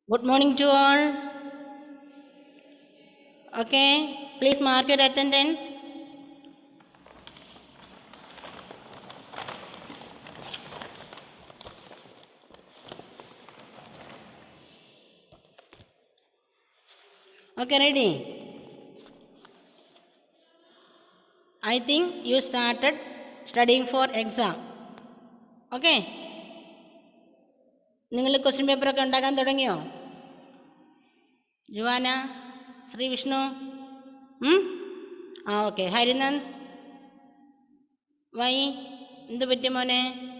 Good morning to all. Okay, please mark your attendance. Okay, ready? I think you started studying for exam. Okay? നിങ്ങൾ question പേപ്പറൊക്കെ ഉണ്ടാക്കാൻ തുടങ്ങിയോ Juana Shri Vishnu ഉം? ആ okay Harinand Y എന്ത് പറ്റി മോനെ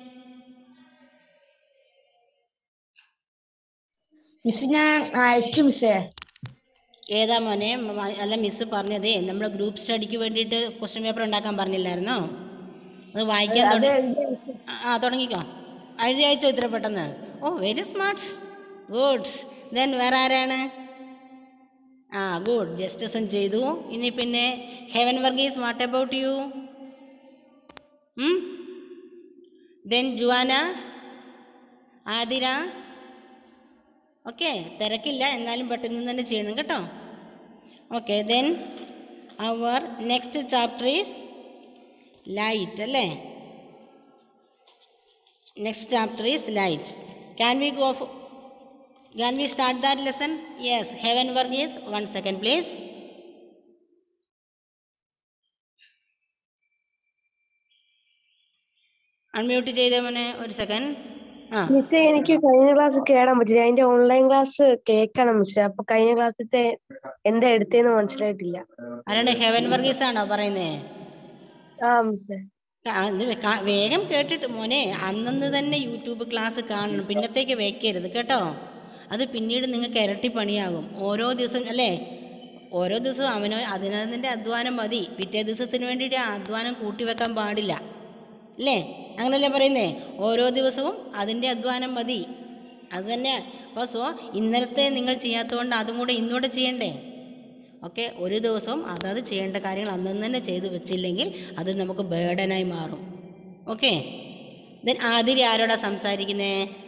മിസ് ഞാൻ അയച്ചു മിസ്സേ ഏതാ മോനെ മ- അല്ല മിസ്സ് പറഞ്ഞതേ നമ്മൾ ഗ്രൂപ്പ് സ്റ്റഡിക്ക് വേണ്ടിയിട്ട് ക്വസ്റ്റ്യൻ പേപ്പർ ഉണ്ടാക്കാൻ പറഞ്ഞില്ലായിരുന്നോ അത് വായിക്കാൻ അത് തുടങ്ങി എഴുതി അയച്ചു. ആ തുടങ്ങിക്കോ എഴുതി അയച്ചോ ഇത്ര പെട്ടെന്ന് oh very smart good then വേറെ ആരാണ് ആ ഗുഡ് ജസ്റ്റിസും ചെയ്തു ഇനി പിന്നെ Hevan Varghese what about you then Juana Athira okay തിരക്കില്ല എന്നാലും പെട്ടെന്ന് തന്നെ ചെയ്യണം കേട്ടോ okay then our next chapter is light അല്ലേ next chapter is light can we go for, can we start that lesson yes heaven work is one second please unmute ചെയ്തേ മോനെ ഒരു സെക്കൻഡ് ആ മിസ്സേ എനിക്ക് കഴിഞ്ഞ ക്ലാസ് കേറാൻ പറ്റില്ല അതിന്റെ ഓൺലൈൻ ക്ലാസ് കേൾക്കണം മിസ്സേ അപ്പൊ കഴിഞ്ഞ ക്ലാസ്സിലത്തെ എന്താ എടുത്തേന്ന് മനസ്സിലായിട്ടില്ല ആരാണ് ഹെവൻ വർഗീസ് ആണോ പറയുന്നേ ആ മിസ്സേ ആ, ഇത് വേ- കാ- വേഗം കേട്ടിട്ട് മോനെ അന്നന്ന് തന്നെ യൂട്യൂബ് ക്ലാസ് കാണണം പിന്നത്തേക്ക് വെക്കരുത് കേട്ടോ അത് പിന്നീട് നിങ്ങൾക്ക് ഇരട്ടി പണിയാകും ഓരോ ദിവസം അല്ലേ ഓരോ ദിവസവും അവനോ അതിനതിൻ്റെ അധ്വാനം മതി പിറ്റേ ദിവസത്തിന് വേണ്ടിയിട്ട് ആ അധ്വാനം കൂട്ടി വെക്കാൻ പാടില്ല അല്ലേ അങ്ങനല്ലേ പറയുന്നേ ഓരോ ദിവസവും അതിൻ്റെ അധ്വാനം മതി അത് തന്നെ അപ്പോൾ സോ ഇന്നലത്തെ നിങ്ങൾ ചെയ്യാത്തതുകൊണ്ട് അതും കൂടെ ഇന്നൂടെ ചെയ്യണ്ടേ ഓക്കെ ഒരു ദിവസവും അതത് ചെയ്യേണ്ട കാര്യങ്ങൾ അന്ന് തന്നെ ചെയ്തു വെച്ചില്ലെങ്കിൽ അത് നമുക്ക് ബേർഡനായി മാറും ഓക്കെ ദെൻ ആതിരി ആരോടാ സംസാരിക്കുന്നേ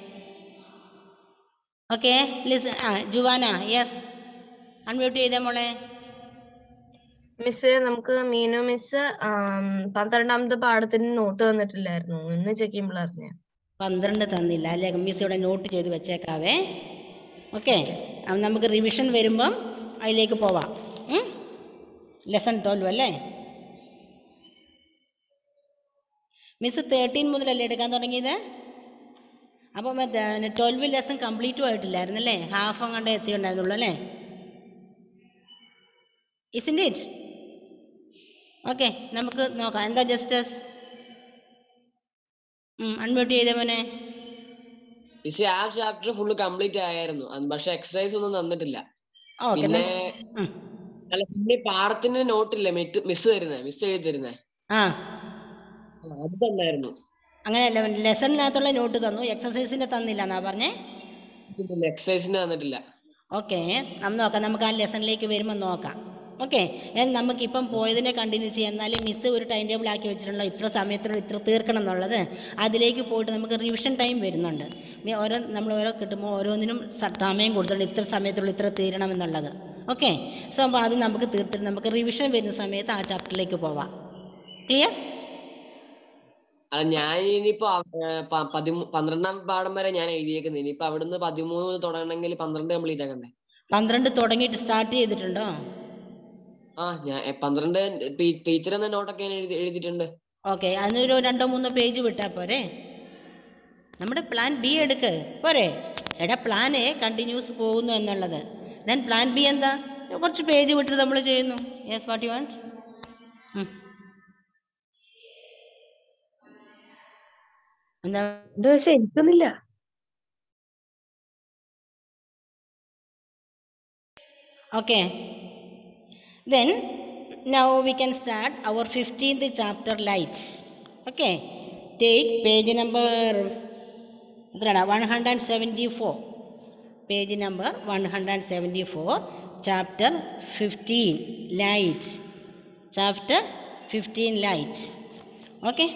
ഓക്കെ ലിസ് ആ ജുവാന യെസ് അൺമ്യൂട്ട് ചെയ്തേ മോളെ മിസ് നമുക്ക് മീനു മിസ് ആം, പന്ത്രണ്ടാമത്തെ പാഠത്തിന് നോട്ട് തന്നിട്ടില്ലായിരുന്നു ഇന്ന് ചെക്ക് ചെയ്യുമ്പോൾ അറിഞ്ഞ പന്ത്രണ്ട് തന്നില്ല അല്ലേ മിസ് ഇവിടെ നോട്ട് ചെയ്ത് വെച്ചേക്കാവേ ഓക്കെ നമുക്ക് റിവിഷൻ വരുമ്പം അതിലേക്ക് പോവാം ലെസൺ ട്വൽവ് അല്ലേ മിസ് തേർട്ടീൻ മുതലല്ലേ എടുക്കാൻ തുടങ്ങിയത് അപ്പം ട്വൽവ് ലെസൺ കംപ്ലീറ്റും ആയിട്ടില്ലായിരുന്നല്ലേ ഹാഫ് അങ്ങോട്ട് എത്തിയിട്ടുണ്ടായിരുന്നുള്ളൂ അല്ലേ ഇസിൻ്റെ ഇറ്റ് ഓക്കെ നമുക്ക് നോക്കാം എന്താ ജസ്റ്റസ് അൺമ്യൂട്ട് ചെയ്തേ മോനെ മിസ് ആ ചാപ്റ്റർ ഫുള്ള് കംപ്ലീറ്റ് ആയിരുന്നു അന്ന് പക്ഷെ എക്സസൈസ് ഒന്നും തന്നിട്ടില്ല ഓക്കെ പിന്നെ അല്ല പിന്നെ പാടത്തിന് നോട്ടില്ലേ മിസ് തരുന്നേ മിസ് എഴുതി തരുന്നേ ആ അത് തന്നായിരുന്നു അങ്ങനെയല്ല ലെസണിനകത്തുള്ള നോട്ട് തന്നു എക്സസൈസിൻ്റെ തന്നില്ല എന്നാ പറഞ്ഞേ എക്സസൈസിന് തന്നിട്ടില്ല ഓക്കെ നമുക്ക് നോക്കാം നമുക്ക് ആ ലെസണിലേക്ക് വരുമ്പോൾ നോക്കാം ഓക്കെ നമുക്കിപ്പം പോയതിനെ കണ്ടിന്യൂ ചെയ്യാം എന്നാലും മിസ് ഒരു ടൈം ടേബിൾ ആക്കി വെച്ചിട്ടുണ്ടോ ഇത്ര സമയത്തിനുള്ളിൽ ഇത്ര തീർക്കണം എന്നുള്ളത് അതിലേക്ക് പോയിട്ട് നമുക്ക് റിവിഷൻ ടൈം വരുന്നുണ്ട് മി- ഓരോ നമ്മൾ ഓരോ കിട്ടുമ്പോൾ ഓരോന്നിനും സ- സമയം കൊടുത്തിട്ടുണ്ട് ഇത്ര സമയത്തിനുള്ളിൽ ഇത്ര തീരണം എന്നുള്ളത് ഓക്കെ സോ അപ്പോൾ അത് നമുക്ക് തീർത്തിട്ട് നമുക്ക് റിവിഷൻ വരുന്ന സമയത്ത് ആ ചാപ്റ്ററിലേക്ക് പോവാം ക്ലിയർ അത് ഞാൻ ഇനിയിപ്പോ ആ, പ- പതിമൂ പന്ത്രണ്ടാം പാഠം വരെ ഞാൻ എഴുതിയേക്കുന്നത് ഇനിയിപ്പോ അവിടുന്ന് പതിമൂന്ന് മുതൽ തുടങ്ങണമെങ്കിൽ പന്ത്രണ്ട് കംപ്ലീറ്റ് ആക്കണ്ടേ പന്ത്രണ്ട് തുടങ്ങിയിട്ട് സ്റ്റാർട്ട് ചെയ്തിട്ടുണ്ടോ ആ ഞാൻ എ, പന്ത്രണ്ട് ടീച്ചർ എന്ന നോട്ടൊക്കെ ഞാൻ എഴുതി എഴുതിയിട്ടുണ്ട് ഓക്കെ അതിനൊരു രണ്ടോ മൂന്നോ പേജ് വിട്ടാൽ പോരെ നമ്മുടെ പ്ലാൻ ബി എടുക്ക് പോരെ എടാ പ്ലാൻ എ കണ്ടിന്യൂസ് പോകുന്നു എന്നുള്ളത് ദെൻ പ്ലാൻ ബി എന്താ കുറച്ച് പേജ് വിട്ടിട്ട് നമ്മൾ ചെയ്യുന്നു യെസ് വാട്ട് യു വാണ്ട് എന്താ ഇത് പക്ഷെ എടുക്കുന്നില്ല Okay. Then now we can start our 15th chapter light. Okay. Take page number എത്രയാണ് one hundred seventy four page number one hundred seventy four chapter fifteen light chapter fifteen light okay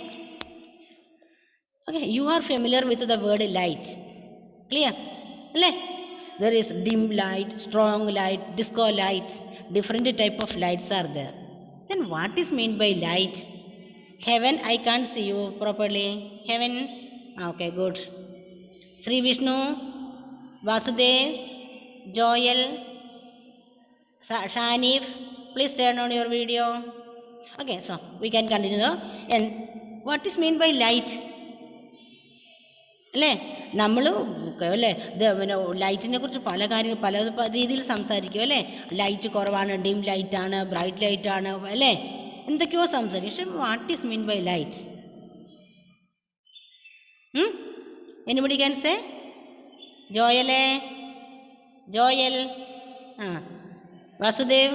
okay you are familiar with the word light clear അല്ലേ there is dim light strong light disco lights different type of lights are there then what is meant by light heaven i can't see you properly heaven okay good sri vishnu vasudev joel Sa- shanif please turn on your video okay so we can continue now. and what is meant by light അല്ലേ നമ്മൾ അല്ലേ ഇത് പിന്നെ ലൈറ്റിനെ കുറിച്ച് പല കാര്യങ്ങൾ പല പ- രീതിയിൽ സംസാരിക്കും അല്ലേ ലൈറ്റ് കുറവാണ് ഡിം ലൈറ്റാണ് ബ്രൈറ്റ് ലൈറ്റാണ് അല്ലേ എന്തൊക്കെയോ സംസാരിക്കും പക്ഷെ what is mean by light anybody can say ജോയലേ ജോയൽ ആ Vasudev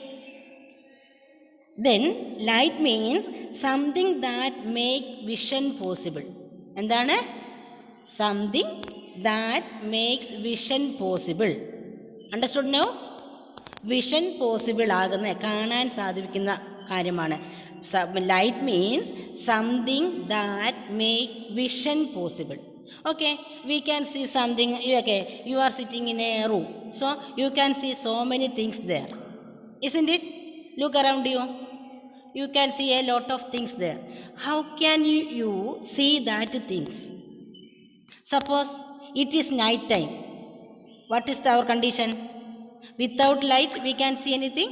then light means something that make vision possible എന്താണ് something that makes vision possible understood no vision possible ആകുന്ന കാണാൻ സാധിക്കുന്ന കാര്യമാണ് light means something that make vision possible okay we can see something you- okay you are sitting in a room so you can see so many things there isn't it look around you you can see a lot of things there how can you, you see that things suppose it is night time what is our condition without light we can see anything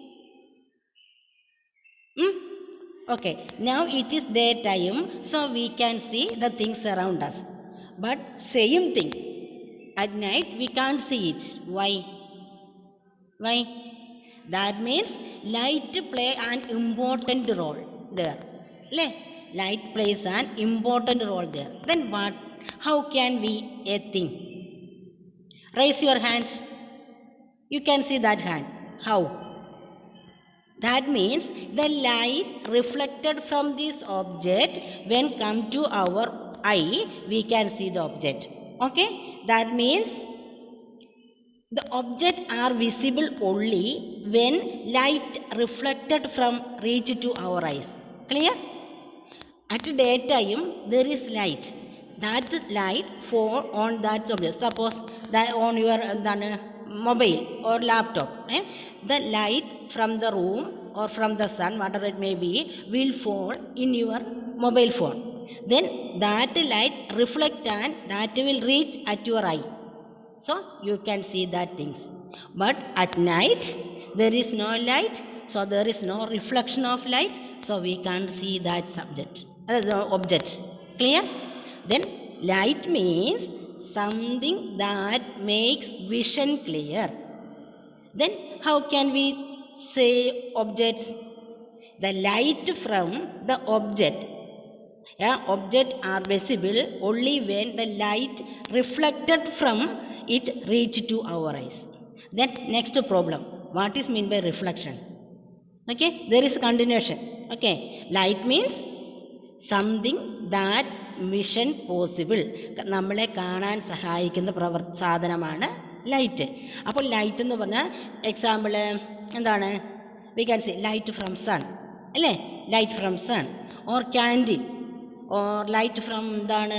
Hmm? okay now it is daytime so we can see the things around us but same thing at night we can't see it why why that means light play an important role there അല്ലേ light plays an important role there then what how can we a thing raise your hand you can see that hand how that means the light reflected from this object when come to our eye we can see the object okay that means the object are visible only when light reflected from reach to our eyes clear at daytime there is light that light fall on that object suppose that on your എന്താണ് mobile or laptop eh? the light from the room or from the sun whatever it may be will fall in your mobile phone then that light reflect and that will reach at your eye so you can see that things but at night there is no light so there is no reflection of light so we can't see that subject uh, the object clear then light means something that makes vision clear then how can we say objects the light from the object yeah, object are visible only when the light reflected from it reach to our eyes then next problem what is mean by reflection okay there is continuation okay light means something that vision possible നമ്മളെ കാണാൻ സഹായിക്കുന്ന പ്രവർ സാധനമാണ് light അപ്പോൾ light എന്ന് പറഞ്ഞാൽ example എന്താണ് we can see light from sun അല്ലേ light from sun or candle or light from എന്താണ്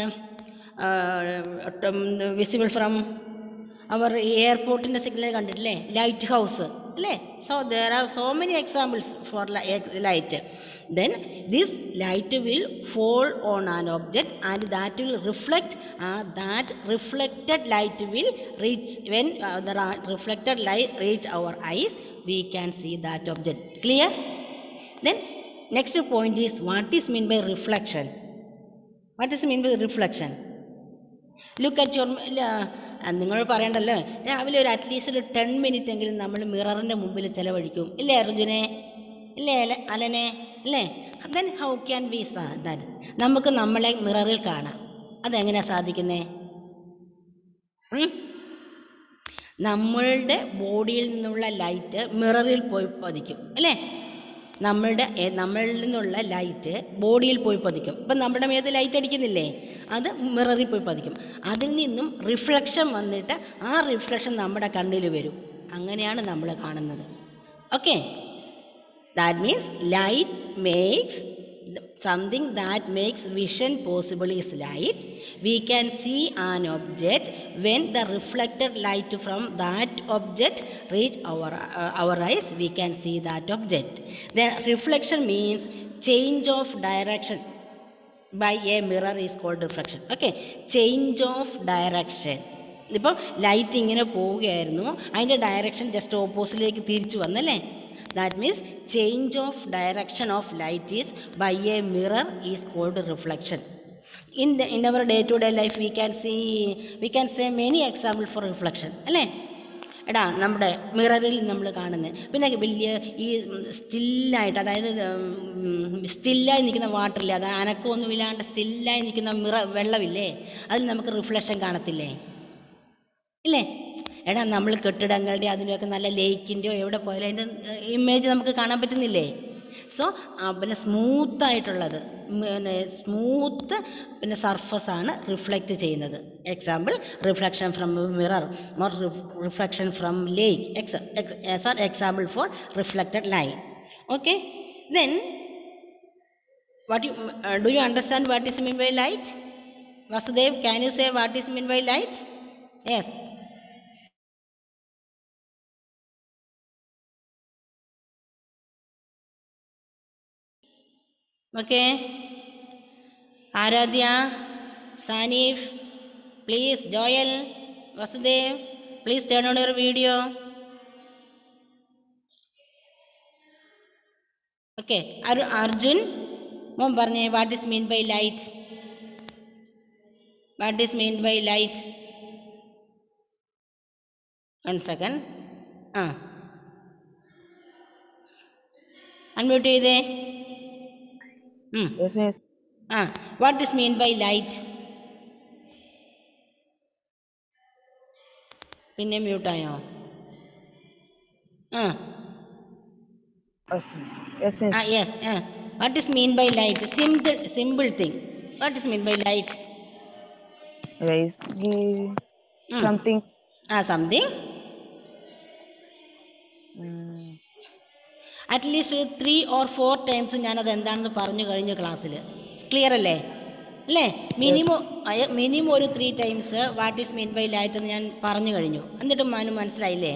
വിസിബിൾ ഫ്രം അവർ എയർപോർട്ടിൻ്റെ സിഗ്നൽ കണ്ടിട്ടില്ലേ ലൈറ്റ് ഹൗസ് അല്ലേ so there are so many examples for light then this light will fall on an object and that will reflect that reflected light will reach when the reflected light reach our eyes we can see that object clear then next point is what is mean by reflection what is mean by reflection look at your നിങ്ങൾ പറയണ്ടല്ലോ രാവിലെ ഒരു at least ഒരു ten minute എങ്കിലും നമ്മൾ മിററിൻ്റെ മുമ്പിൽ ചിലവഴിക്കും ഇല്ലേ അർജുനെ ഇല്ലേ അല- അലനെ അല്ലേ then how can we that നമുക്ക് നമ്മളെ മിററിൽ കാണാം അതെങ്ങനെയാണ് സാധിക്കുന്നേ ഉം? നമ്മളുടെ ബോഡിയിൽ നിന്നുള്ള ലൈറ്റ് മിററിൽ പോയി പതിക്കും അല്ലേ നമ്മളുടെ എ- നമ്മളിൽ നിന്നുള്ള ലൈറ്റ് ബോഡിയിൽ പോയി പതിക്കും ഇപ്പം നമ്മുടെ മേത്ത് ലൈറ്റ് അടിക്കുന്നില്ലേ അത് മിററിൽ പോയി പതിക്കും അതിൽ നിന്നും റിഫ്ലക്ഷൻ വന്നിട്ട് ആ റിഫ്ലക്ഷൻ നമ്മുടെ കണ്ണിൽ വരും അങ്ങനെയാണ് നമ്മൾ കാണുന്നത് okay that means light makes something that makes vision possible is light we can see an object when the reflected light from that object reach our our eyes we can see that object the reflection means change of direction by a mirror is called reflection okay change of direction ഇതിപ്പം light ഇങ്ങനെ പോവുകയായിരുന്നു അതിൻ്റെ direction just ഓപ്പോസിറ്റിലേക്ക് തിരിച്ചു വന്നല്ലേ that means change of direction of light is by a mirror is called reflection in in our day to day life we can see we can say many example for reflection അല്ലേ എടാ നമ്മുടെ മിററിൽ നമ്മൾ കാണുന്നത് പിന്നെ വലിയ ഈ സ്റ്റില്ലായിട്ട് അതായത് സ്റ്റില്ലായി നിൽക്കുന്ന വാട്ടറില്ലേ അത് അനക്കമൊന്നും ഇല്ലാണ്ട് സ്റ്റില്ലായി നിൽക്കുന്ന മിറ വെള്ളമില്ലേ അതിൽ നമുക്ക് റിഫ്ലക്ഷൻ കാണത്തില്ലേ ഇല്ലേ എടാ നമ്മൾ കെട്ടിടങ്ങളുടെ അതിൻ്റെയൊക്കെ നല്ല ലേക്കിൻ്റെയോ എവിടെ പോയാലും അതിൻ്റെ ഇമേജ് നമുക്ക് കാണാൻ പറ്റുന്നില്ലേ സോ പിന്നെ സ്മൂത്തായിട്ടുള്ളത് പിന്നെ സ്മൂത്ത് പിന്നെ സർഫസ് ആണ് റിഫ്ലക്റ്റ് ചെയ്യുന്നത് example reflection from mirror more reflection from lake X R example for reflected line okay then what you do you understand what is mean by light Vasudev can you say what is mean by light yes okay Aradhya Saneef please Joel Vasudev please turn on your video okay Arjun മോൻ പറഞ്ഞേ what is mean by light what is mean by light one second ആ unmute ചെയ്തേ ഉം. Yes, yes. Ah what is mean by light പിന്നെ മ്യൂട്ടായോ ah Yes, yes. Yes, yes. Ah yes ah what is mean by light simple simple thing what is mean by light Guys, give something. Ah something Mm, at least ഒരു three or four times ഞാനത് എന്താണെന്ന് പറഞ്ഞു കഴിഞ്ഞു ക്ലാസ്സിൽ clear അല്ലേ അല്ലേ minimum minimum ഒരു three times what is mean by light എന്ന് ഞാൻ പറഞ്ഞു കഴിഞ്ഞു എന്നിട്ടും മനു മനസ്സിലായില്ലേ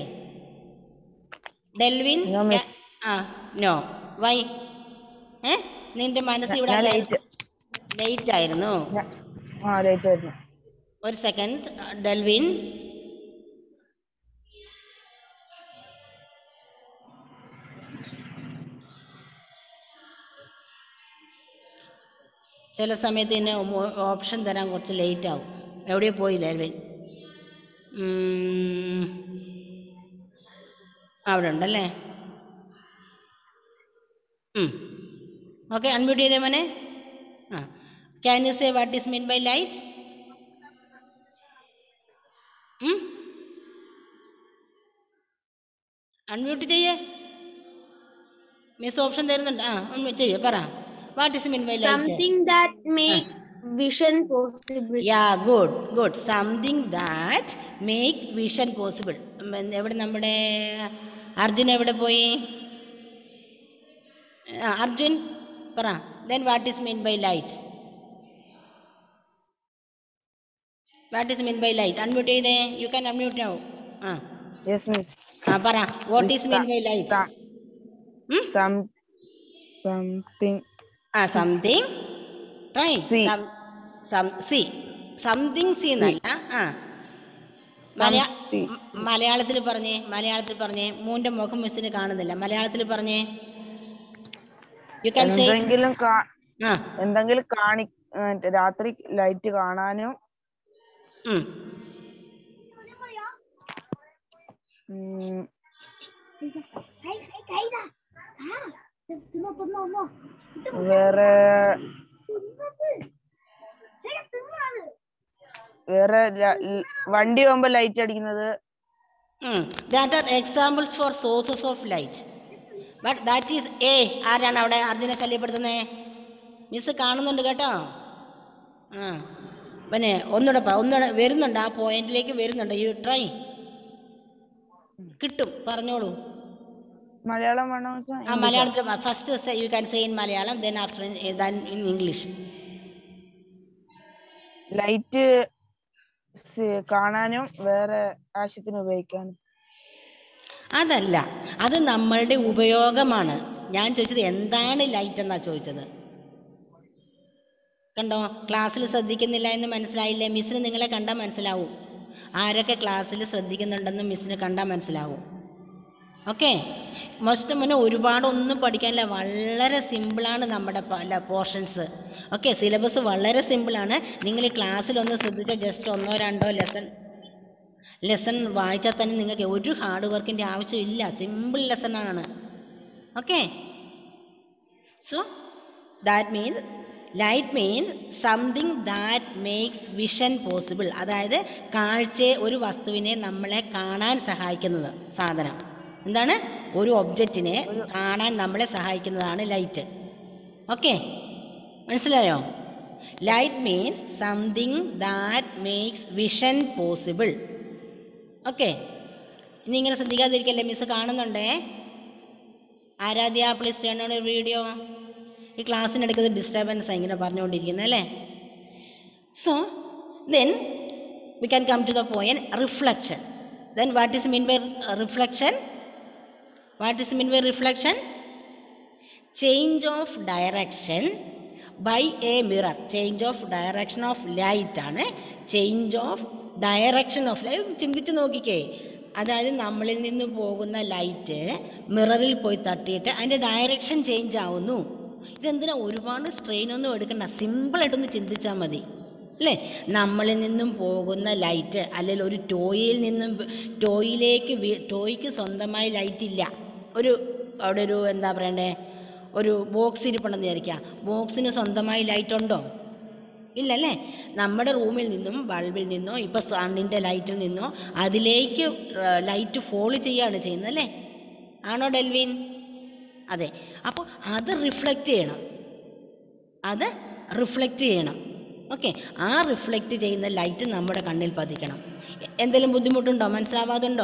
Delvin No, miss. Ah no why ഏ നിന്റെ മനസ്സ് ഇവിടെ ഞാൻ late. ലേറ്റ് ആയിരുന്നു ഞാ- ആ ലേറ്റ് ആയിരുന്നു ഒരു സെക്കൻഡ് ഡെൽവിൻ ചില സമയത്ത് ഇതിന് ഓപ്ഷൻ തരാൻ കുറച്ച് ലേറ്റ് ആവും എവിടെയോ പോയി ഡെൽവിൻ ഉം. അവിടെ ഉണ്ടല്ലേ ഓക്കെ അൺമ്യൂട്ട് ചെയ്തേ മോനെ ah can you say what is mean by light unmute ചെയ്യേ മിസ് ഓപ്ഷൻ തരുന്നുണ്ട് ആ unmute ചെയ്യേ പറ what is mean by light something that make vision possible yeah good good something that make vision possible എവിടെ നമ്മുടെ അർജുൻ എവിടെ പോയി ആ, അർജുൻ പറ then what is mean by light what is mean by light unmute ചെയ്തേ you can unmute now ah yes miss ആ പറ what is mean by light some something ah something try See. See something see എന്നല്ല ആ മലയാ Something. മലയാളത്തിൽ പറഞ്ഞേ മലയാളത്തിൽ പറഞ്ഞേ മൂന്റെ മുഖം മിസ്സിന് കാണുന്നില്ല മലയാളത്തിൽ പറഞ്ഞേ യു ക്യാൻ സേ എന്തെങ്കിലും കാ- ആ എന്തെങ്കിലും കാണി മറ്റേ രാത്രി ലൈറ്റ് കാണാനും ഉം. ഉം, വേറെ വേറെ ല- ല- വണ്ടി പോകുമ്പോ ലൈറ്റ് അടിക്കുന്നത് ഉം. That are examples for sources of light. But that is A. ആരാണ് അവിടെ അർജുനെ ശല്യപ്പെടുത്തുന്നേ മിസ് കാണുന്നുണ്ട് കേട്ടോ ആ പിന്നെ ഒന്നുകൂടെ പറ ഒന്നുകൂടെ വരുന്നുണ്ട് ആ പോയിന്റിലേക്ക് വരുന്നുണ്ട് യു ട്രൈ കിട്ടും പറഞ്ഞോളൂ മലയാളം വേണോ മിസ് ആ മലയാളത്തിൽ first you can say in Malayalam then after than in English light കാണാനും വേറെ ആവശ്യത്തിന് ഉപയോഗിക്കാനും അതല്ല അത് നമ്മളുടെ ഉപയോഗമാണ് ഞാൻ ചോദിച്ചത് എന്താണ് ലൈറ്റ് എന്നാ ചോദിച്ചത് കണ്ടോ ക്ലാസ്സിൽ ശ്രദ്ധിക്കുന്നില്ല എന്ന് മനസ്സിലായില്ലേ മിസ്സിന് നിങ്ങളെ കണ്ടാൽ മനസ്സിലാവും ആരൊക്കെ ക്ലാസ്സിൽ ശ്രദ്ധിക്കുന്നുണ്ടെന്ന് മിസ്സിന് കണ്ടാൽ മനസ്സിലാവും ഓക്കെ മസ്റ്റ് മുന്നേ ഒരുപാടൊന്നും പഠിക്കാനില്ല വളരെ സിമ്പിളാണ് നമ്മുടെ പല പോർഷൻസ് ഓക്കെ സിലബസ് വളരെ സിമ്പിളാണ് നിങ്ങൾ ക്ലാസ്സിലൊന്ന് ശ്രദ്ധിച്ചാൽ ജസ്റ്റ് ഒന്നോ രണ്ടോ ലെസൺ ലെസൺ വായിച്ചാൽ തന്നെ നിങ്ങൾക്ക് ഒരു ഹാർഡ് വർക്കിൻ്റെ ആവശ്യമില്ല സിമ്പിൾ ലെസൺ ആണ് okay so that means light means something that makes vision possible അതായത് കാഴ്ചയെ ഒരു വസ്തുവിനെ നമ്മളെ കാണാൻ സഹായിക്കുന്നത് സാധനം എന്താണ് ഒരു ഒബ്ജക്റ്റിനെ കാണാൻ നമ്മളെ സഹായിക്കുന്നതാണ് ലൈറ്റ് ഓക്കെ മനസ്സിലായോ light means something that makes vision possible okay ഇനി ഇങ്ങനെ ശ്രദ്ധിക്കാതിരിക്കല്ലേ മിസ് കാണുന്നുണ്ടേ Aaradhya please turn on video ഈ ക്ലാസ്സിനെടുക്കുന്നത് ഡിസ്റ്റർബൻസ് ഇങ്ങനെ പറഞ്ഞുകൊണ്ടിരിക്കുന്നത് അല്ലേ so then we can come to the point reflection then what is mean by reflection what is mean by reflection change of direction by a mirror change of direction of light ആണ് change of direction of light ചിന്തിച്ച് നോക്കിക്കേ അതായത് നമ്മളിൽ നിന്ന് പോകുന്ന light മിററിൽ പോയി തട്ടിയിട്ട് അതിൻ്റെ ഡയറക്ഷൻ ചേഞ്ച് ആവുന്നു ഇതെന്തിനാ ഒരുപാട് സ്ട്രെയിൻ ഒന്നും എടുക്കണ്ട സിമ്പിളായിട്ടൊന്ന് ചിന്തിച്ചാൽ മതി അല്ലേ നമ്മളിൽ നിന്നും പോകുന്ന ലൈറ്റ് അല്ലെങ്കിൽ ഒരു ടോയിൽ നിന്നും ടോയിലേക്ക് വീ ടോയ്ക്ക് സ്വന്തമായി ലൈറ്റ് ഇല്ല ഒരു അവിടെ ഒരു എന്താ പറയണ്ടേ ഒരു ബോക്സ് ഇരിപ്പുണ്ടെന്ന് വിചാരിക്കുക ബോക്സിന് സ്വന്തമായി ലൈറ്റ് ഉണ്ടോ ഇല്ലല്ലേ നമ്മുടെ റൂമിൽ നിന്നും ബൾബിൽ നിന്നോ ഇപ്പോൾ സണ്ണിൻ്റെ ലൈറ്റിൽ നിന്നോ അതിലേക്ക് ലൈറ്റ് ഫോള് ചെയ്യുകയാണ് ചെയ്യുന്നത് അല്ലേ ആണോ ഡെൽവിൻ അതെ അപ്പോൾ അത് റിഫ്ലക്റ്റ് ചെയ്യണം അത് റിഫ്ലക്റ്റ് ചെയ്യണം ഓക്കെ ആ റിഫ്ലക്റ്റ് ചെയ്യുന്ന ലൈറ്റ് നമ്മുടെ കണ്ണിൽ പതിക്കണം എ- എന്തെങ്കിലും ബുദ്ധിമുട്ടുണ്ടോ മനസ്സിലാവാതുണ്ടോ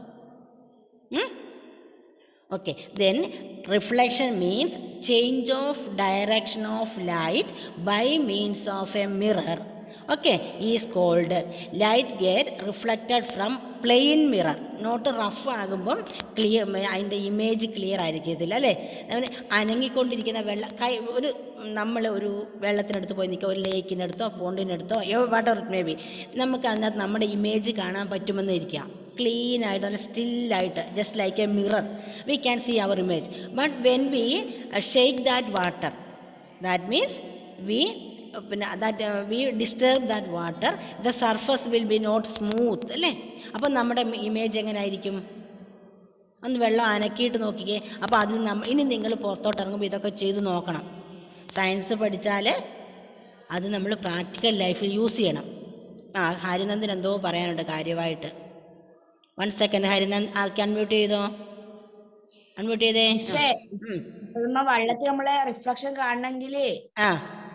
okay then reflection means change of direction of light by means of a mirror okay is called light get reflected from plane mirror not rough ആകുമ്പം ക്ലിയർ അതിൻ്റെ ഇമേജ് ക്ലിയർ ആയിരിക്കത്തില്ല അല്ലേ അവന് അനങ്ങിക്കൊണ്ടിരിക്കുന്ന വെള്ളം കൈ ഒരു നമ്മൾ ഒരു വെള്ളത്തിനടുത്ത് പോയി നിൽക്കുക ഒരു ലേക്കിനടുത്തോ പോണ്ടിനടുത്തോ വാട്ടർ ഇറ്റ് മേ ബി നമുക്ക് അതിനകത്ത് നമ്മുടെ ഇമേജ് കാണാൻ പറ്റുമെന്ന് ഇരിക്കാം ക്ലീൻ ആയിട്ട് നല്ല സ്റ്റില്ലായിട്ട് just like a mirror we can see our image but when we shake that water that means we പിന്നെ that we disturb that water the surface will be not smooth അല്ലേ അപ്പം നമ്മുടെ ഇമേജ് എങ്ങനെ ആയിരിക്കും ഒന്ന് വെള്ളം അനക്കിയിട്ട് നോക്കിക്കേ അപ്പോൾ അതിൽ നമ്മ ഇനി നിങ്ങൾ പുറത്തോട്ട് ഇറങ്ങുമ്പോൾ ഇതൊക്കെ ചെയ്ത് നോക്കണം സയൻസ് പഠിച്ചാൽ അത് നമ്മൾ പ്രാക്ടിക്കൽ ലൈഫിൽ യൂസ് ചെയ്യണം ആ ഹരിനന്ദിന് എന്തോ പറയാനുണ്ട് കാര്യമായിട്ട് വൺ സെക്കൻഡ് ഹരിനന്ദ് ആൾക്ക് അൺമ്യൂട്ട് ചെയ്തോ അൺമ്യൂട്ട് ചെയ്തേ മിസ്സേ ഉം. നമ്മ വെള്ളത്തിൽ നമ്മളെ റിഫ്ലക്ഷൻ കാണണമെങ്കിൽ ആ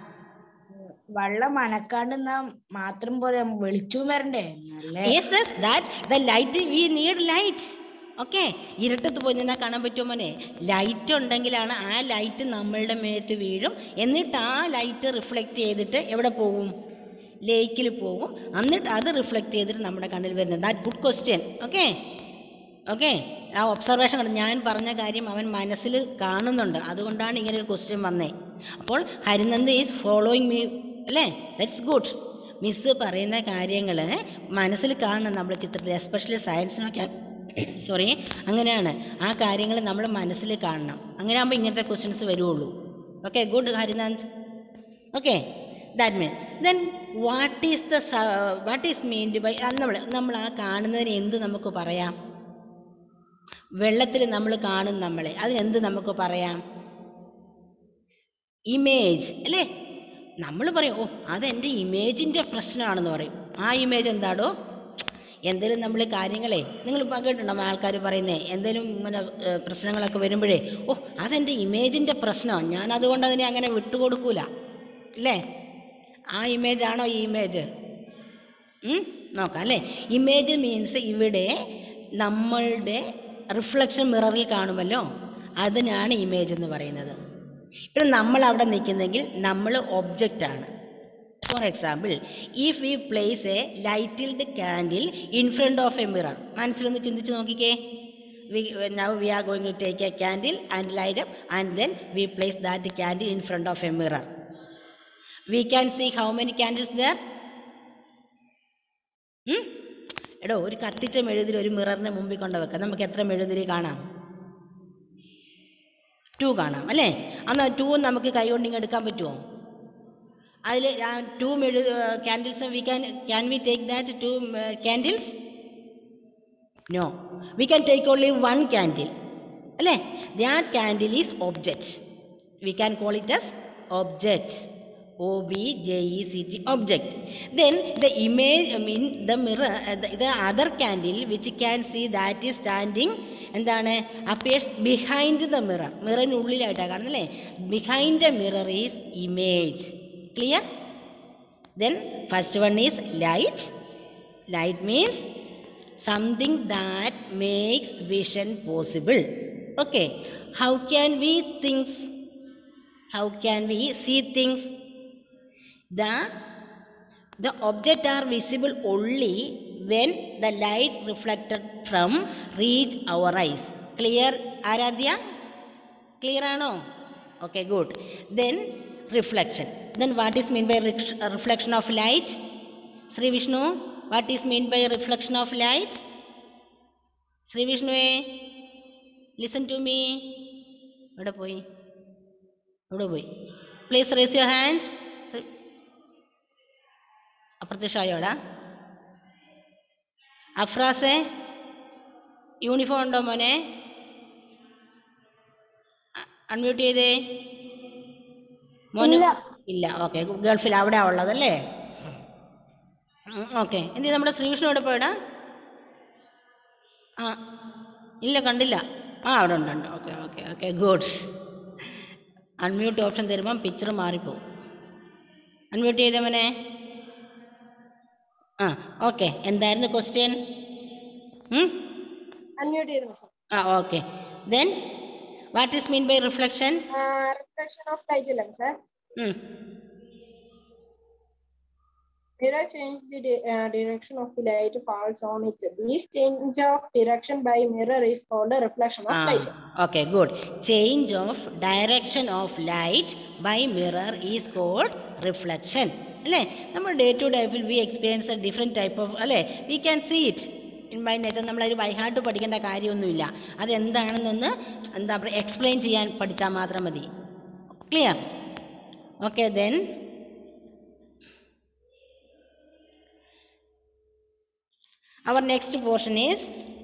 വെള്ളം അനക്കാണ്ട് നിന്നാ മാത്രം പോലെ വെളിച്ചവും വരണ്ടേ നല്ല yes yes that the light we need light okay ഇരുട്ടത്ത് പോയി നിന്നാൽ കാണാൻ പറ്റുമോ മോനെ ലൈറ്റ് ഉണ്ടെങ്കിലാണ് ആ ലൈറ്റ് നമ്മളുടെ മേത്ത് വീഴും എന്നിട്ട് ആ ലൈറ്റ് റിഫ്ലക്റ്റ് ചെയ്തിട്ട് എവിടെ പോകും ലേക്കിൽ പോകും എന്നിട്ട് അത് റിഫ്ലക്റ്റ് ചെയ്തിട്ട് നമ്മുടെ കണ്ണിൽ വരുന്നത് that good question okay okay ah observation കണ്ട് ഞാൻ പറഞ്ഞ കാര്യം അവൻ മനസ്സിൽ കാണുന്നുണ്ട് അതുകൊണ്ടാണ് ഇങ്ങനെ ഒരു ക്വസ്റ്റ്യൻ വന്നേ അപ്പോൾ ഹരിനന്ദ് ഈസ് ഫോളോയിങ് മീ അല്ലേ ദറ്റ്സ് ഗുഡ് മിസ്സ് പറയുന്ന കാര്യങ്ങൾ മനസ്സിൽ കാണണം നമ്മൾ ചിത്രത്തിൽ എസ്പെഷ്യലി സയൻസിനൊക്കെ സോറി അങ്ങനെയാണ് ആ കാര്യങ്ങൾ നമ്മൾ മനസ്സിൽ കാണണം അങ്ങനെ ആകുമ്പോൾ ഇങ്ങനത്തെ ക്വസ്റ്റ്യൻസ് വരുള്ളൂ okay good Harinand okay that mean then what is the what is meant by നമ്മൾ നമ്മൾ ആ കാണുന്നതിന് എന്ത് നമുക്ക് പറയാം വെള്ളത്തിൽ നമ്മൾ കാണും നമ്മളെ അതിനെന്ത് നമുക്ക് പറയാം ഇമേജ് അല്ലേ നമ്മൾ പറയും ഓ അതെൻ്റെ ഇമേജിൻ്റെ പ്രശ്നമാണെന്ന് പറയും ആ ഇമേജ് എന്താടോ എന്തെങ്കിലും നമ്മൾ കാര്യങ്ങളെ നിങ്ങൾ കേട്ടിട്ടുണ്ടോ ആൾക്കാർ പറയുന്നേ എന്തെങ്കിലും ഇങ്ങനെ ഏ, പ്രശ്നങ്ങളൊക്കെ വരുമ്പോഴേ ഓ അതെൻ്റെ ഇമേജിൻ്റെ പ്രശ്നമാണ് ഞാൻ അതുകൊണ്ട് അതിനെ അങ്ങനെ വിട്ടുകൊടുക്കൂല അല്ലേ ആ ഇമേജ് ആണോ ഈ ഇമേജ് ഉം? നോക്കാം അല്ലേ ഇമേജ് മീൻസ് ഇവിടെ നമ്മളുടെ റിഫ്ലക്ഷൻ മിററിൽ കാണുമല്ലോ അതിനാണ് ഇമേജ് എന്ന് പറയുന്നത് ഇപ്പം നമ്മൾ അവിടെ നിൽക്കുന്നെങ്കിൽ നമ്മൾ ഒബ്ജക്റ്റ് ആണ് for example if we place a lighted candle in front of a mirror മനസ്സിലൊന്ന് ചിന്തിച്ച് നോക്കിക്കേ we now we are going to take a candle and light up and then we place that candle in front of a mirror we can see how many candles there ഉം? എടോ ഒരു കത്തിച്ച മെഴുതിരി ഒരു മിററിന് മുമ്പിൽ കൊണ്ട് വെക്കാം നമുക്ക് എത്ര മെഴുതിരി കാണാം ടു കാണാം അല്ലേ എന്നാൽ ടു നമുക്ക് കൈ കൊണ്ട് ഇങ്ങ് എടുക്കാൻ പറ്റുമോ അതിൽ ടു മെഴു candles we can can we take that two candles no we can take only one candle അല്ലേ that candle is object we can call it as object O B J E C T object then the image mean the mirror the other candle which can see that is standing എന്താണ് appears behind the mirror മിററിനുള്ളിലായിട്ടാണ് കാണുന്നത് അല്ലേ behind the mirror is image clear then first one is light light means something that makes vision possible okay how can we think how can we see things the the object are visible only when the light reflected from reach our eyes clear aradhya clear ആണോ okay good then reflection then what is mean by rec- uh, reflection of light Sri Vishnu, what is meant by reflection of light? Sri Vishnu, listen to me. എവിടെ പോയി എവിടെ പോയി please raise your hand അപ്രത്യക്ഷമായോടാ അഫ്രാസെ uniform ഉണ്ടോ മോനെ unmute ചെയ്തേ മോന് ഇല്ല ഓക്കെ ഗൾഫിൽ അവിടെ ഉള്ളതല്ലേ ഓക്കെ എന്ത് ചെയ്യും? നമ്മുടെ ശ്രീകൃഷ്ണൻ എവിടെ പോയടാ ആ ഇല്ല കണ്ടില്ല ആ അവിടെ ഉണ്ട് ഉണ്ട് okay okay okay good unmute option തരുമ്പം പിക്ചർ മാറിപ്പോവും അൺമ്യൂട്ട് ചെയ്തേ മോനെ ആ ഓക്കെ എന്തായിരുന്നു ക്വസ്റ്റ്യൻ അൺമ്യൂട്ട് ചെയ്തു miss ah okay then what is mean by reflection reflection of light അല്ലേ miss Mirror change the di- uh, direction of the light falls on it. This change of direction by mirror is called a reflection of light. Okay good change of direction of light by mirror is called reflection അല്ലേ നമ്മൾ day to ലൈഫിൽ we experience a different type of അല്ലേ we can see it in by nature നമ്മളൊരു by heart പഠിക്കേണ്ട കാര്യമൊന്നുമില്ല അതെന്താണെന്നൊന്ന് എന്താ പറയുക explain ചെയ്യാൻ പഠിച്ചാൽ മാത്രം മതി clear okay then our next portion is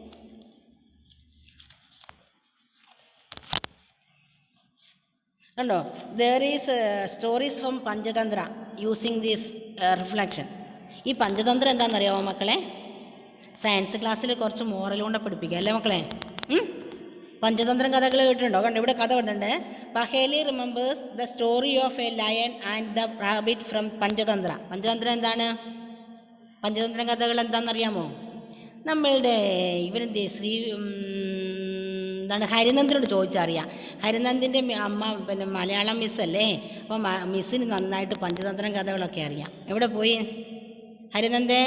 കണ്ടോ there is stories from Panchatantra using this reflection ഈ പഞ്ചതന്ത്രം എന്താണെന്നറിയാമോ മക്കളെ സയൻസ് ക്ലാസ്സിൽ കുറച്ച് മോറൽ കൊണ്ട് പഠിപ്പിക്കുക അല്ലേ മക്കളെ ഉം? പഞ്ചതന്ത്രം കഥകൾ കേട്ടിട്ടുണ്ടോ കണ്ടോ ഇവിടെ കഥ കണ്ടിട്ടുണ്ട് Paheli remembers the story of a lion and the rabbit from Panchatantra Panchatantram എന്താണ് പഞ്ചതന്ത്രം കഥകൾ എന്താണെന്നറിയാമോ നമ്മളുടെ ഇവരെന്ത് ശ്രീ ഉം, എന്താണ് ഹരിനന്ദനോട് ചോദിച്ചറിയാം ഹരിനന്ദിൻ്റെ അമ്മ പിന്നെ മലയാളം മിസ്സല്ലേ അപ്പോൾ മിസ്സിന് നന്നായിട്ട് പഞ്ചതന്ത്രം കഥകളൊക്കെ അറിയാം എവിടെ പോയി ഹരിനന്ദേ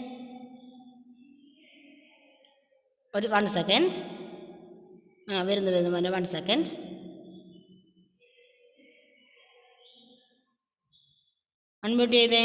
ഒരു വൺ സെക്കൻഡ് ആ വരുന്നു വരുന്നു മോനെ വൺ സെക്കൻഡ് അൺമ്യൂട്ട് ചെയ്തേ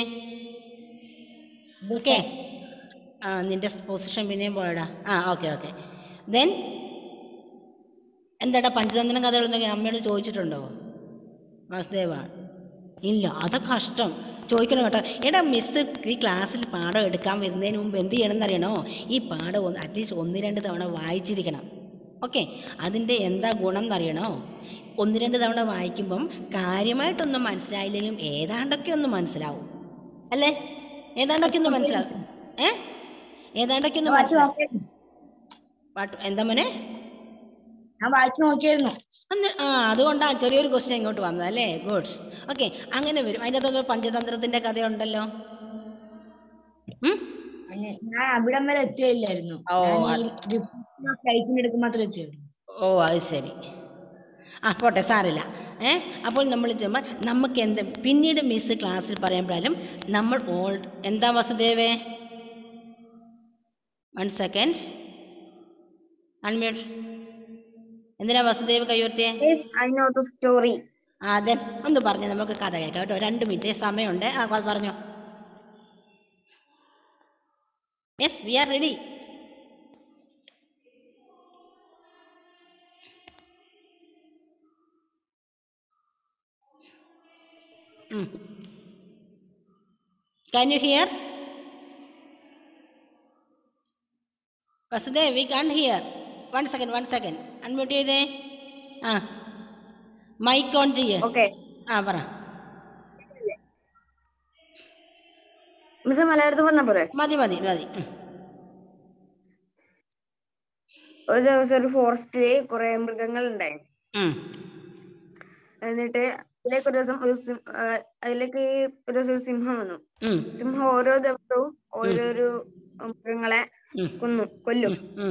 ഓക്കെ ആ നിന്റെ പൊസിഷൻ പിന്നെയും പോയടാ ആ ഓക്കെ ഓക്കെ ദെൻ എന്താടാ പഞ്ചതന്ത്രം കഥകൾ എന്തെങ്കിലും അമ്മയോട് ചോദിച്ചിട്ടുണ്ടോ വാസുദേവ ഇല്ല അത് കഷ്ടം ചോദിക്കണം കേട്ടോ എടാ മിസ് ഈ ക്ലാസ്സിൽ പാഠം എടുക്കാൻ വരുന്നതിന് മുമ്പ് എന്ത് ചെയ്യണമെന്ന് അറിയണോ ഈ പാഠം ഒന്ന് അറ്റ്ലീസ്റ്റ് ഒന്ന് രണ്ട് തവണ വായിച്ചിരിക്കണം ഓക്കെ അതിൻ്റെ എന്താ ഗുണം എന്നറിയണോ ഒന്ന് രണ്ട് തവണ വായിക്കുമ്പം കാര്യമായിട്ടൊന്നും മനസ്സിലായില്ലെങ്കിലും ഏതാണ്ടൊക്കെ ഒന്ന് മനസ്സിലാവും അല്ലേ ഏതാണ്ടൊക്കെ ഒന്ന് മനസ്സിലാവും ഏ ഏതാണ്ടൊക്കെ ഒന്ന് വായിച്ചു മനസ്സിലാവും നോക്കിയായിരുന്നു പാട്ട് എന്താ മോനെ ഞാൻ വായിച്ചു നോക്കിയായിരുന്നു അന്ന് ആ അതുകൊണ്ടാണ് ചെറിയൊരു ക്വസ്റ്റ്യൻ ഇങ്ങോട്ട് വന്നത് അല്ലേ ഗുഡ് ഓക്കെ അങ്ങനെ വരും അതിൻ്റെ അകത്തൊക്കെ പഞ്ചതന്ത്രത്തിന്റെ കഥയുണ്ടല്ലോ ഉം? ഞാൻ അവിടം വരെ എത്തിയില്ലായിരുന്നു ഓ, ഞാൻ ഈ അത്. reflection ഫ്ലൈറ്റിന് എടുക്കും മാത്രമേ എത്തിയുള്ളൂ ഓ അത് ശരി ആ പോട്ടെ സാറില്ല ഏ അപ്പോൾ നമ്മൾ ചുമ്മാ നമുക്ക് എന്ത് പിന്നീട് മിസ് ക്ലാസ്സിൽ പറയുമ്പോഴാലും നമ്മൾ ഓൾ എന്താ വസുദേവേ വൺ സെക്കൻഡ് അൺമ്യൂട്ട് എന്തിനാ Vasudev കൈയുർത്തിയേ I know the story. ആ അതെ ഒന്ന് പറഞ്ഞു നമുക്ക് കഥ കേൾക്കാം കേട്ടോ രണ്ട് മിനിറ്റ് സമയമുണ്ട് ആ കൊ- പറഞ്ഞോ yes we are ready Can you hear? Vasudev we can hear one second one second unmute ചെയ്തേ ആ മൈക്ക് ഓൺ ചെയ്യേ Okay. ആ പറ മിസ് മലയാളത്തിൽ പറഞ്ഞ പോരെ മതി മതി മതി ഉം. ഒരു ദിവസം ഒരു ഫോറസ്റ്റില് കുറെ മൃഗങ്ങൾ ഉണ്ടായി ഉം. എന്നിട്ട് അതിലേക്ക് ഒരു ദിവസം ഒരു സിം- ആ, അതിലേക്ക് ഒരു ദിവസം ഒരു സിംഹം വന്നു ഉം. സിംഹം ഓരോ ദിവസവും ഓരോരോ മൃഗങ്ങളെ ഉം. കൊന്നു കൊല്ലും ഉം.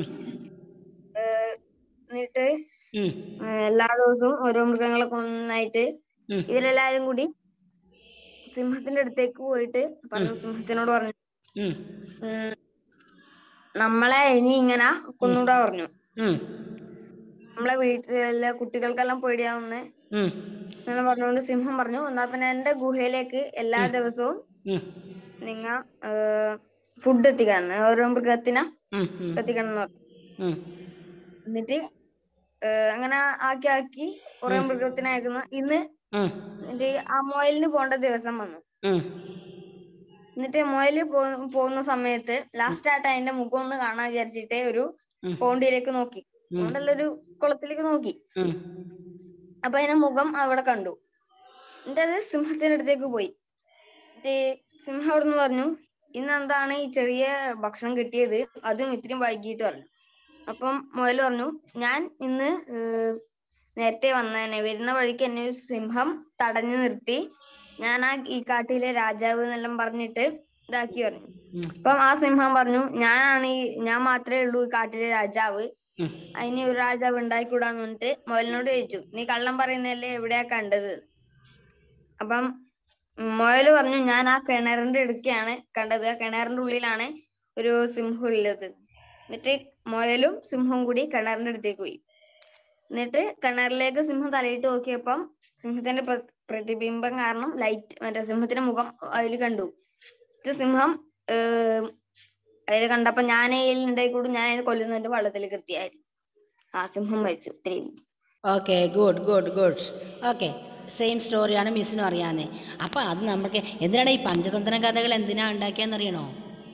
എന്നിട്ട് ഉം. ആ, എല്ലാ ദിവസവും ഓരോ മൃഗങ്ങളെ കൊന്നായിട്ട് ഉം. ഇവരെല്ലാരും കൂടി സിംഹത്തിന്റെ അടുത്തേക്ക് പോയിട്ട് പറഞ്ഞു സിംഹത്തിനോട് പറഞ്ഞു ഉം. ഉം, നമ്മളെ ഇനി ഇങ്ങനെ കൊന്നൂടാ പറഞ്ഞു ഉം. നമ്മളെ വീട്ടിലെ കുട്ടികൾക്കെല്ലാം പേടിയാവുന്ന ഉം. അങ്ങനെ പറഞ്ഞുകൊണ്ട് സിംഹം പറഞ്ഞു എന്നാ പിന്നെ എന്റെ ഗുഹയിലേക്ക് എല്ലാ ദിവസവും ഉം. നിങ്ങ ഫുഡ് എത്തിക്കണം ഓരോ മൃഗത്തിനെ ഉം. ഉം. എത്തിക്കണം എന്ന് പറഞ്ഞു ഉം. എന്നിട്ട് ആ, അങ്ങനെ ആക്കി ആക്കി കുറെ മൃഗത്തിനെ അയക്കുന്നു ഇന്ന് ഉം. എന്നിട്ട് ആ മുയലിന് പോണ്ട ദിവസം വന്നു ഉം. എന്നിട്ട് മുയല് പോ- പോകുന്ന സമയത്ത് ലാസ്റ്റ് ആയിട്ട് അതിന്റെ മുഖം ഒന്ന് കാണാൻ വിചാരിച്ചിട്ട് ഒരു ഉം. പോണ്ടിയിലേക്ക് നോക്കി ഉം. പോണ്ടല്ല ഒരു കുളത്തിലേക്ക് നോക്കി ഉം. അപ്പൊ അതിന്റെ മുഖം അവിടെ കണ്ടു എന്നിട്ട് അത് സിംഹത്തിന്റെ അടുത്തേക്ക് പോയി എന്നിട്ട് സിംഹം അവിടുന്ന് പറഞ്ഞു ഇന്ന് എന്താണ് ഈ ചെറിയ ഭക്ഷണം കിട്ടിയത് അതും ഇത്രയും വൈകിട്ട് പറഞ്ഞു അപ്പം മുയൽ പറഞ്ഞു ഞാൻ ഇന്ന് ഏർ, നേരത്തെ വന്നതന്നെ വരുന്ന വഴിക്ക് എന്നെ ഒരു സിംഹം തടഞ്ഞു നിർത്തി ഞാൻ ആ ഈ കാട്ടിലെ രാജാവ് എന്നെല്ലാം പറഞ്ഞിട്ട് ഇതാക്കി പറഞ്ഞു ഉം. അപ്പം ആ സിംഹം പറഞ്ഞു ഞാനാണ് ഈ ഞാൻ മാത്രമേ ഉള്ളൂ ഈ കാട്ടിലെ രാജാവ് ഉം. അതിന് ഒരു രാജാവ് ഉണ്ടായിക്കൂടാന്ന് പറഞ്ഞിട്ട് മുയലിനോട് ചോദിച്ചു നീ കള്ളം പറയുന്നതല്ലേ എവിടെയാ കണ്ടത് അപ്പം മുയല് പറഞ്ഞു ഞാൻ ആ കിണറിന്റെ ഇടുക്കാണ് കണ്ടത് ആ കിണറിന്റെ ഉള്ളിലാണ് ഒരു സിംഹം ഉള്ളത് എന്നിട്ട് മുയലും സിംഹവും കൂടി കിണറിന്റെ അടുത്തേക്ക് പോയി എന്നിട്ട് കിണറിലേക്ക് സിംഹം തലയിട്ട് നോക്കിയപ്പം സിംഹത്തിന്റെ പ്ര- പ്രതിബിംബം കാരണം ലൈറ്റ് മറ്റേ സിംഹത്തിന്റെ മുഖം അതിൽ കണ്ടു ഇത് സിംഹം ഏർ അതിൽ കണ്ടപ്പോ ഞാൻ അതിൽ ഉണ്ടായിക്കൂടും ഞാൻ അതിനെ കൊല്ലുന്നതിന്റെ വള്ളത്തിലേക്ക് എത്തിയായിരുന്നു ആ സിംഹം മരിച്ചു ഇത്രയും okay good good good okay same സ്റ്റോറിയാണ് മിസ്സിനും അറിയാവുന്നത് അപ്പോൾ അത് നമുക്ക് എന്തിനാണ് ഈ പഞ്ചതന്ത്ര കഥകൾ എന്തിനാ ഉണ്ടാക്കിയെന്നറിയണോ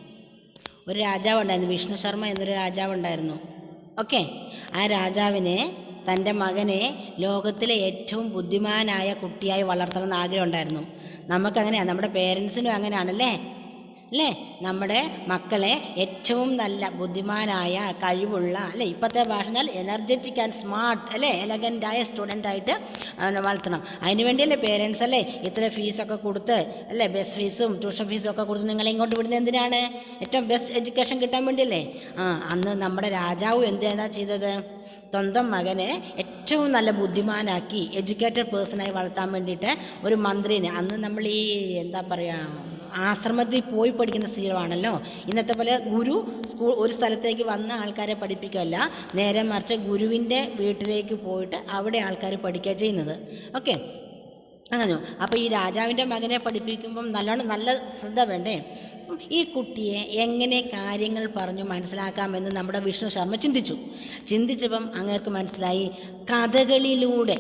ഒരു രാജാവ് ഉണ്ടായിരുന്നു വിഷ്ണു ശർമ്മ എന്നൊരു രാജാവ് ഉണ്ടായിരുന്നു ഓക്കെ ആ രാജാവിന് തൻ്റെ മകനെ ലോകത്തിലെ ഏറ്റവും ബുദ്ധിമാനായ കുട്ടിയായി വളർത്തണം എന്ന് ആഗ്രഹം ഉണ്ടായിരുന്നു നമുക്കങ്ങനെയാണ് നമ്മുടെ പേരൻസിനും അങ്ങനെയാണല്ലേ അല്ലേ നമ്മുടെ മക്കളെ ഏറ്റവും നല്ല ബുദ്ധിമാനായ കഴിവുള്ള അല്ലേ ഇപ്പോഴത്തെ ഭാഷ എനർജറ്റിക് ആൻഡ് സ്മാർട്ട് അല്ലേ എലഗൻ്റ് ആയ സ്റ്റുഡൻ്റ് ആയിട്ട് ആ, വളർത്തണം അതിന് വേണ്ടിയല്ലേ പേരൻസ് അല്ലേ ഇത്ര ഫീസൊക്കെ കൊടുത്ത് അല്ലേ ബസ് ഫീസും ട്യൂഷൻ ഫീസും ഒക്കെ കൊടുത്ത് നിങ്ങളെ ഇങ്ങോട്ട് വിടുന്നത് എന്തിനാണ് ഏറ്റവും ബെസ്റ്റ് എഡ്യൂക്കേഷൻ കിട്ടാൻ വേണ്ടിയല്ലേ ആ അന്ന് നമ്മുടെ രാജാവ് എന്താണ് ചെയ്തത് സ്വന്തം മകനെ ഏറ്റവും നല്ല ബുദ്ധിമാനാക്കി എഡ്യൂക്കേറ്റഡ് പേഴ്സണായി വളർത്താൻ വേണ്ടിയിട്ട് ഒരു മന്ത്രിനെ അന്ന് നമ്മൾ ഈ എന്താ പറയുക ആശ്രമത്തിൽ പോയി പഠിക്കുന്ന ശീലമാണല്ലോ ഇന്നത്തെ പോലെ ഗുരു സ്കൂൾ ഒരു സ്ഥലത്തേക്ക് വന്ന് ആൾക്കാരെ പഠിപ്പിക്കുകയല്ല നേരെ മറിച്ച് ഗുരുവിൻ്റെ വീട്ടിലേക്ക് പോയിട്ട് അവിടെ ആൾക്കാർ പഠിക്കുക ചെയ്യുന്നത് ഓക്കെ അങ്ങനെ അപ്പോൾ ഈ രാജാവിൻ്റെ മകനെ പഠിപ്പിക്കുമ്പം നല്ലോണം നല്ല ശ്രദ്ധ വേണ്ടേ ഈ കുട്ടിയെ എങ്ങനെ കാര്യങ്ങൾ പറഞ്ഞു മനസ്സിലാക്കാമെന്ന് നമ്മുടെ വിഷ്ണു ശർമ്മ ചിന്തിച്ചു ചിന്തിച്ചപ്പം അങ്ങേർക്ക് മനസ്സിലായി കഥകളിലൂടെ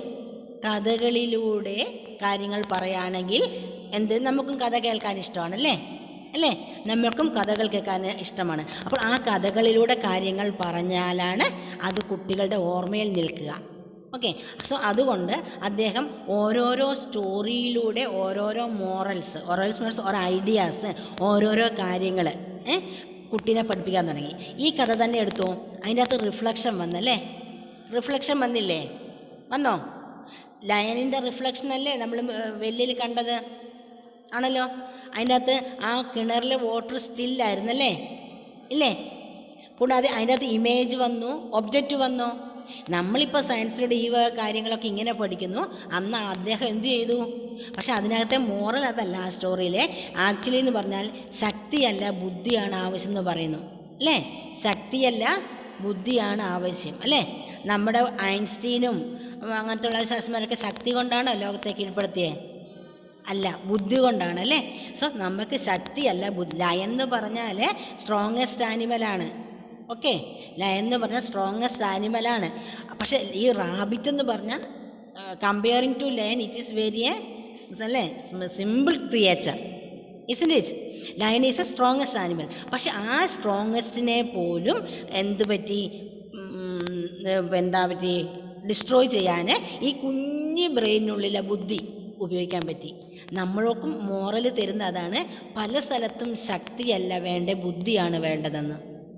കഥകളിലൂടെ കാര്യങ്ങൾ പറയുകയാണെങ്കിൽ എന്ത് നമുക്കും കഥ കേൾക്കാൻ ഇഷ്ടമാണല്ലേ അല്ലേ നമ്മൾക്കും കഥകൾ കേൾക്കാൻ ഇഷ്ടമാണ് അപ്പോൾ ആ കഥകളിലൂടെ കാര്യങ്ങൾ പറഞ്ഞാലാണ് അത് കുട്ടികളുടെ ഓർമ്മയിൽ നിൽക്കുക ഓക്കെ സോ അതുകൊണ്ട് അദ്ദേഹം ഓരോരോ സ്റ്റോറിയിലൂടെ ഓരോരോ മോറൽസ് ഓറൽസ് മീൻസ് ഓരോ ഐഡിയാസ് ഓരോരോ കാര്യങ്ങൾ കുട്ടീനെ പഠിപ്പിക്കാൻ തുടങ്ങി ഈ കഥ തന്നെ എടുത്തു അതിൻ്റെ അകത്ത് റിഫ്ലക്ഷൻ വന്നല്ലേ റിഫ്ലക്ഷൻ വന്നില്ലേ വന്നോ ലയനിൻ്റെ റിഫ്ലക്ഷൻ അല്ലേ നമ്മൾ വെല്ലിൽ കണ്ടത് ആണല്ലോ അതിൻ്റെ അകത്ത് ആ കിണറിലെ വാട്ടർ സ്റ്റില്ലായിരുന്നല്ലേ ഇല്ലേ കൂടാതെ അതിൻ്റെ അകത്ത് ഇമേജ് വന്നു ഒബ്ജക്റ്റ് വന്നു നമ്മളിപ്പോൾ സയൻസിലൂടെ ഈ വക കാര്യങ്ങളൊക്കെ ഇങ്ങനെ പഠിക്കുന്നു അന്ന് അദ്ദേഹം എന്ത് ചെയ്തു പക്ഷെ അതിനകത്തെ മോറൽ അതല്ല ആ സ്റ്റോറിയിലെ ആക്ച്വലി എന്ന് പറഞ്ഞാൽ ശക്തിയല്ല ബുദ്ധിയാണ് ആവശ്യം എന്ന് പറയുന്നു അല്ലേ ശക്തിയല്ല ബുദ്ധിയാണ് ആവശ്യം അല്ലേ നമ്മുടെ ഐൻസ്റ്റീനും ഉം, അങ്ങനത്തെ ഉള്ള ശാസ്ത്രന്മാരൊക്കെ ശക്തി കൊണ്ടാണോ ലോകത്തെ കീഴ്പ്പെടുത്തിയത് അല്ല ബുദ്ധി കൊണ്ടാണ് അല്ലേ സോ നമുക്ക് ശക്തിയല്ല ബുദ്ധി ലയൺ എന്ന് പറഞ്ഞാൽ സ്ട്രോങ്ങസ്റ്റ് ആനിമലാണ് ഓക്കെ ലയൺ എന്ന് പറഞ്ഞാൽ സ്ട്രോങ്ങസ്റ്റ് ആനിമലാണ് പക്ഷെ ഈ റാബിറ്റ് എന്ന് പറഞ്ഞാൽ comparing to lion it is very അല്ലേ simple creature isn't it lion is a strongest animal പക്ഷെ ആ സ്ട്രോങ്ങസ്റ്റിനെ പോലും എന്ത് പറ്റി ഉം, എന്താ പറ്റി ഡിസ്ട്രോയ് ചെയ്യാൻ ഈ കുഞ്ഞ് ബ്രെയിനിനുള്ളിലെ ബുദ്ധി ഉപയോഗിക്കാൻ പറ്റി നമ്മൾക്കും മോറൽ തരുന്ന അതാണ് പല സ്ഥലത്തും ശക്തിയല്ല വേണ്ട ബുദ്ധിയാണ് വേണ്ടതെന്ന്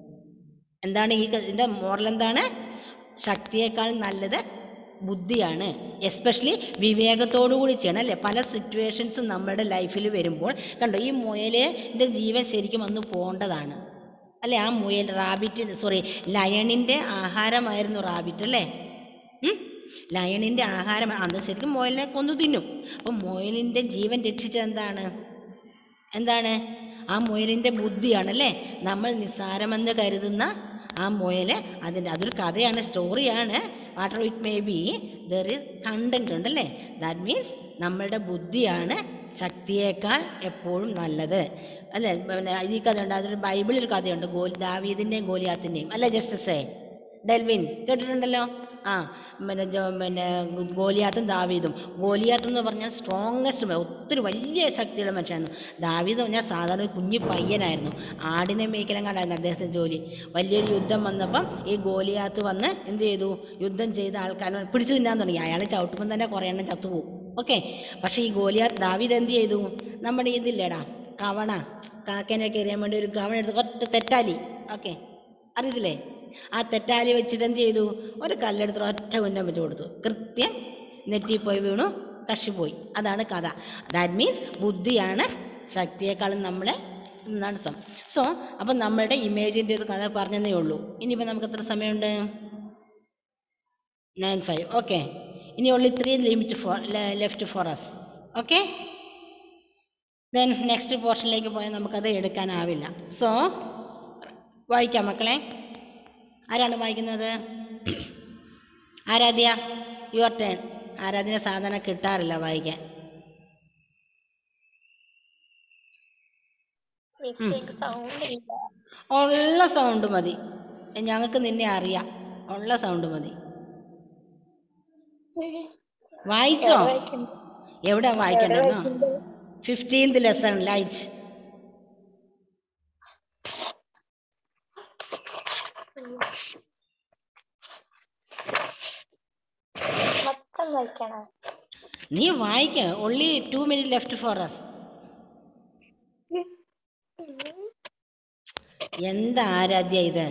എന്താണ് ഈ ക- ഇതിൻ്റെ മോറൽ എന്താണ് ശക്തിയേക്കാൾ നല്ലത് ബുദ്ധിയാണ് എസ്പെഷ്യലി വിവേകത്തോടു കൂടി ചെയ്യണം അല്ലേ പല സിറ്റുവേഷൻസും നമ്മുടെ ലൈഫിൽ വരുമ്പോൾ കണ്ടോ ഈ മുയലിൻ്റെ ജീവൻ ശരിക്കും വന്ന് പോകേണ്ടതാണ് അല്ലേ ആ മുയൽ റാബിറ്റ് സോറി ലയണിൻ്റെ ആഹാരമായിരുന്നു റാബിറ്റ് അല്ലേ ഉം? ലയണിൻ്റെ ആഹാരം അന്ന് ശരിക്കും മുയലിനെ കൊന്നു തിന്നും അപ്പം മുയലിൻ്റെ ജീവൻ രക്ഷിച്ചത് എന്താണ് എന്താണ് ആ മുയലിൻ്റെ ബുദ്ധിയാണ് അല്ലേ നമ്മൾ നിസ്സാരമെന്ന് കരുതുന്ന ആ മുയല് അതിൻ്റെ അതൊരു കഥയാണ് സ്റ്റോറിയാണ് water it may be there is content ഉണ്ടല്ലേ ദാറ്റ് മീൻസ് നമ്മളുടെ ബുദ്ധിയാണ് ശക്തിയേക്കാൾ എപ്പോഴും നല്ലത് അല്ലേ പിന്നെ ഈ കഥയുണ്ട് അതൊരു ബൈബിളിൽ കഥയുണ്ട് ഗോൽ ദാവീദിൻ്റെയും ഗോലിയാത്തിൻ്റെയും അല്ലേ ജസ്റ്റിസേ ഡെൽവിൻ കേട്ടിട്ടുണ്ടല്ലോ ആ പിന്നെ ജോ പിന്നെ ഗോലിയാത്തും ദാവീദും ഗോലിയാത്ത് എന്ന് പറഞ്ഞാൽ സ്ട്രോങ്ങസ്റ്റ് ഒത്തിരി വലിയ ശക്തിയുള്ള മനുഷ്യനായിരുന്നു ദാവീദ് എന്ന് പറഞ്ഞാൽ സാധാരണ ഒരു കുഞ്ഞു പയ്യനായിരുന്നു ആടിനെ മേയ്ക്കലും കണ്ടായിരുന്നു അദ്ദേഹത്തിൻ്റെ ജോലി വലിയൊരു യുദ്ധം വന്നപ്പം ഈ ഗോലിയാത്ത് വന്ന് എന്ത് ചെയ്തു യുദ്ധം ചെയ്ത ആൾക്കാരെ പിടിച്ചു തിന്നാൻ തുടങ്ങി അയാൾ ചവിട്ടുമ്പം തന്നെ കുറേ എണ്ണം ചത്തുപോകും ഓക്കെ പക്ഷേ ഈ ഗോലിയാത്ത് ദാവീദ് എന്ത് ചെയ്തു നമ്മുടെ ഇതില്ലേടാ കവണ കാക്കേനെയൊക്കെ എറിയാൻ വേണ്ടി ഒരു കവണ എടുത്ത് ഒറ്റ തെറ്റാലി ഓക്കെ അറിയത്തില്ലേ ആ തെറ്റാലി വെച്ചിട്ട് എന്ത് ചെയ്തു ഒരു കല്ലെടുത്ത് ഒറ്റ ഉന്നം വെച്ച് കൊടുത്തു കൃത്യം നെറ്റി പോയി വീണു കഷിപ്പോയി അതാണ് കഥ ദാറ്റ് മീൻസ് ബുദ്ധിയാണ് ശക്തിയെക്കാളും നമ്മളെ നടത്തും സോ അപ്പം നമ്മളുടെ ഇമേജിൻ്റെ ഒരു കഥ പറഞ്ഞതേ ഉള്ളൂ ഇനിയിപ്പോൾ നമുക്ക് എത്ര സമയമുണ്ട് നയൻ ഫൈവ് ഓക്കെ ഇനി only three limit for left for us okay then next പോർഷനിലേക്ക് പോയാൽ നമുക്കത് എടുക്കാനാവില്ല സോ വായിക്കാം മക്കളെ ആരാണ് വായിക്കുന്നത് ആരാധ്യ യുവർ ടേൺ ആരാധ്യനെ സാധാരണ കിട്ടാറില്ല വായിക്കാൻ ഉള്ള സൗണ്ട് മതി ഞങ്ങൾക്ക് നിന്നെ അറിയാം ഉള്ള സൗണ്ട് മതി വായിച്ചോ എവിടെ വായിക്കണ്ടെന്നോ ഫിഫ്റ്റീൻത് ലെസൺ ലൈറ്റ് മൊത്തം വായിക്കണോ നീ വായിക്ക only two minute left for us എന്താ ആരാധ്യ ഇത്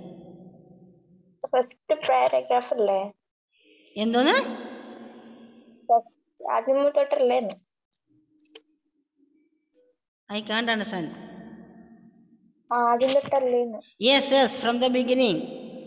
ഫസ്റ്റ് പാരഗ്രാഫ് അല്ലേ എന്തോന്ന് ഫസ്റ്റ് ആദ്യം തൊട്ടല്ലേന്ന് ഐ കാണ്ട് അണ്ടർസ്റ്റാൻഡ് ആദ്യം തൊട്ടല്ലേന്ന് yes yes from the beginning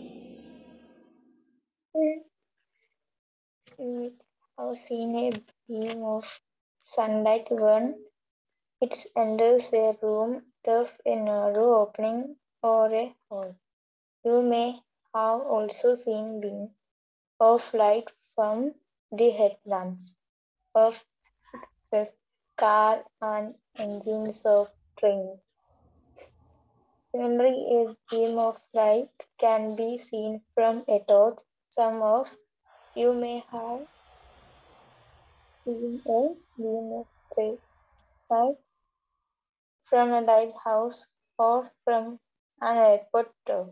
I've seen a beam of sunlight when it enters a room through a narrow opening or a hole. You may have also seen beams of light from the headlamps of the car and engines of trains. Similarly, a beam of light can be seen from a torch. Some of you may have seen a beam of light light from a lighthouse or from an airport door.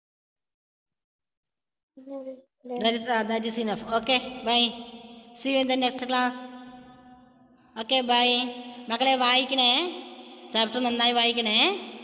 That is uh, that is enough. Okay, bye. See you in the next class. Okay, bye. മക്കളെ വായിക്കണേ chapter നന്നായി വായിക്കണേ